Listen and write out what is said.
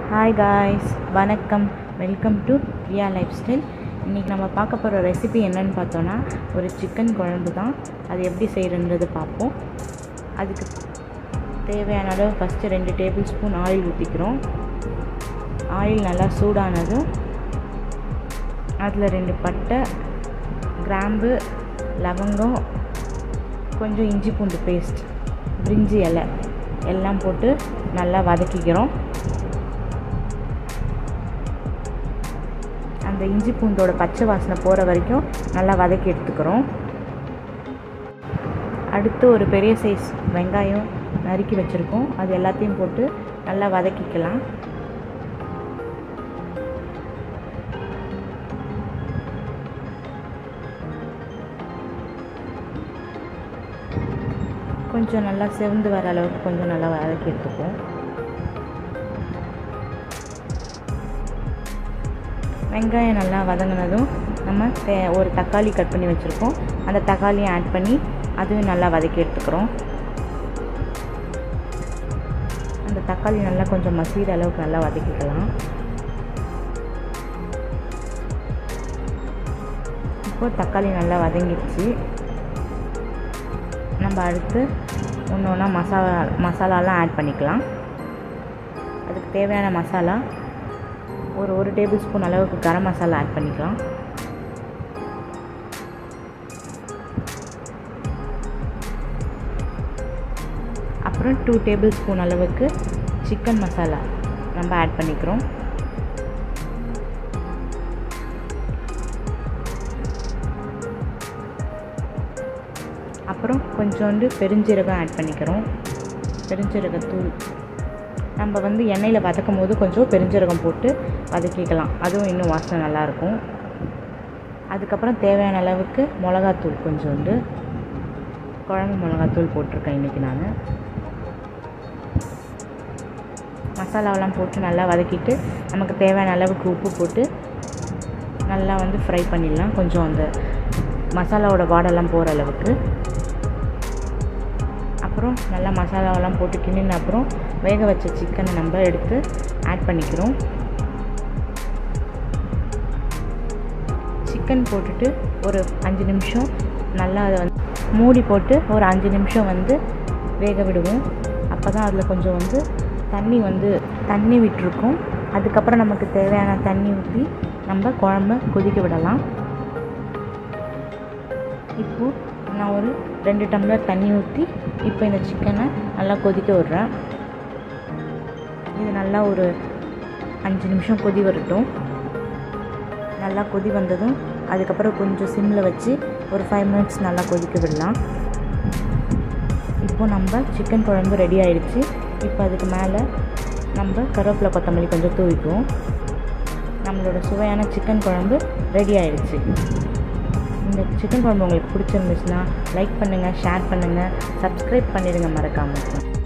hi guys வணக்கம் welcome to Riya lifestyle இன்றைக்கி நம்ம பார்க்க போகிற ரெசிபி என்னன்னு பார்த்தோன்னா ஒரு சிக்கன் குழம்பு தான் அது எப்படி செய்கிறன்றது பார்ப்போம் அதுக்கு தேவையான அளவு ஃபஸ்ட்டு ரெண்டு டேபிள் ஸ்பூன் ஆயில் ஊற்றிக்கிறோம் ஆயில் நல்லா சூடானதும் அதில் ரெண்டு பட்டை கிராம்பு லவங்கம் கொஞ்சம் இஞ்சி பூண்டு பேஸ்ட் பிரிஞ்சி இலை எல்லாம் போட்டு நல்லா வதக்கிக்கிறோம் அந்த இஞ்சி பூண்டோட பச்சை வாசனை போகிற வரைக்கும் நல்லா வதக்கி எடுத்துக்கிறோம் அடுத்து ஒரு பெரிய சைஸ் வெங்காயம் நறுக்கி வச்சுருக்கோம் அது எல்லாத்தையும் போட்டு நல்லா வதக்கிக்கலாம் கொஞ்சம் நல்லா செவந்து வர அளவுக்கு கொஞ்சம் நல்லா வதக்கி எடுத்துப்போம் வெங்காயம் நல்லா வதங்கினதும் நம்ம தே ஒரு தக்காளி கட் பண்ணி வச்சுருக்கோம் அந்த தக்காளியை ஆட் பண்ணி அதுவும் நல்லா வதக்கி எடுத்துக்கிறோம் அந்த தக்காளி நல்லா கொஞ்சம் மசிகிற அளவுக்கு நல்லா வதக்கிக்கலாம் இப்போ தக்காளி நல்லா வதங்கிடுச்சு நம்ம அடுத்து ஒன்று ஒன்றா மசாலா மசாலாலாம் ஆட் பண்ணிக்கலாம் அதுக்கு தேவையான மசாலா ஒரு ஒரு டேபிள் ஸ்பூன் அளவுக்கு கரம் மசாலா ஆட் பண்ணிக்கலாம் அப்புறம் டூ டேபிள் ஸ்பூன் அளவுக்கு சிக்கன் மசாலா நம்ம ஆட் பண்ணிக்கிறோம் அப்புறம் கொஞ்சோண்டு பெருஞ்சீரகம் ஆட் பண்ணிக்கிறோம் பெருஞ்சீரகத்தூள் நம்ம வந்து எண்ணெயில் வதக்கும் போது கொஞ்சம் பெருஞ்சீரகம் போட்டு வதக்கிக்கலாம் அதுவும் இன்னும் வாசனை நல்லாயிருக்கும் அதுக்கப்புறம் தேவையான அளவுக்கு மிளகாத்தூள் கொஞ்சோண்டு குழம்பு மிளகாத்தூள் போட்டிருக்கேன் இன்றைக்கி நான் மசாலாவெல்லாம் போட்டு நல்லா வதக்கிட்டு நமக்கு தேவையான அளவுக்கு உப்பு போட்டு நல்லா வந்து ஃப்ரை பண்ணிடலாம் கொஞ்சம் அந்த மசாலாவோட வாடெல்லாம் போகிற அளவுக்கு அப்புறம் நல்லா மசாலாவெல்லாம் போட்டு கிண்டின அப்புறம் வேக வச்ச சிக்கனை நம்ம எடுத்து ஆட் பண்ணிக்கிறோம் சிக்கன் போட்டுட்டு ஒரு அஞ்சு நிமிஷம் நல்லா அதை வந்து மூடி போட்டு ஒரு அஞ்சு நிமிஷம் வந்து வேக விடுவோம் அப்போ தான் அதில் கொஞ்சம் வந்து தண்ணி வந்து தண்ணி விட்டுருக்கும் அதுக்கப்புறம் நமக்கு தேவையான தண்ணி ஊற்றி நம்ம குழம்ப கொதிக்க விடலாம் இப்போது நான் ஒரு ரெண்டு டம்ளர் தண்ணி ஊற்றி இப்போ இந்த சிக்கனை நல்லா கொதிக்க விட்றேன் இது நல்லா ஒரு அஞ்சு நிமிஷம் கொதி வரட்டும் நல்லா கொதி வந்ததும் அதுக்கப்புறம் கொஞ்சம் சிம்மில் வச்சு ஒரு ஃபைவ் மினிட்ஸ் நல்லா கொதிக்க விடலாம் இப்போது நம்ம சிக்கன் குழம்பு ரெடி ஆயிடுச்சு இப்போ அதுக்கு மேலே நம்ம கருவேப்பிலை கொத்தமல்லி கொஞ்சம் தூவிக்குவோம் நம்மளோட சுவையான சிக்கன் குழம்பு ரெடி ஆயிடுச்சு இந்த சிக்கன் குழம்பு உங்களுக்கு பிடிச்சிருந்துச்சுன்னா லைக் பண்ணுங்கள் ஷேர் பண்ணுங்கள் சப்ஸ்கிரைப் பண்ணிடுங்க மறக்காமல்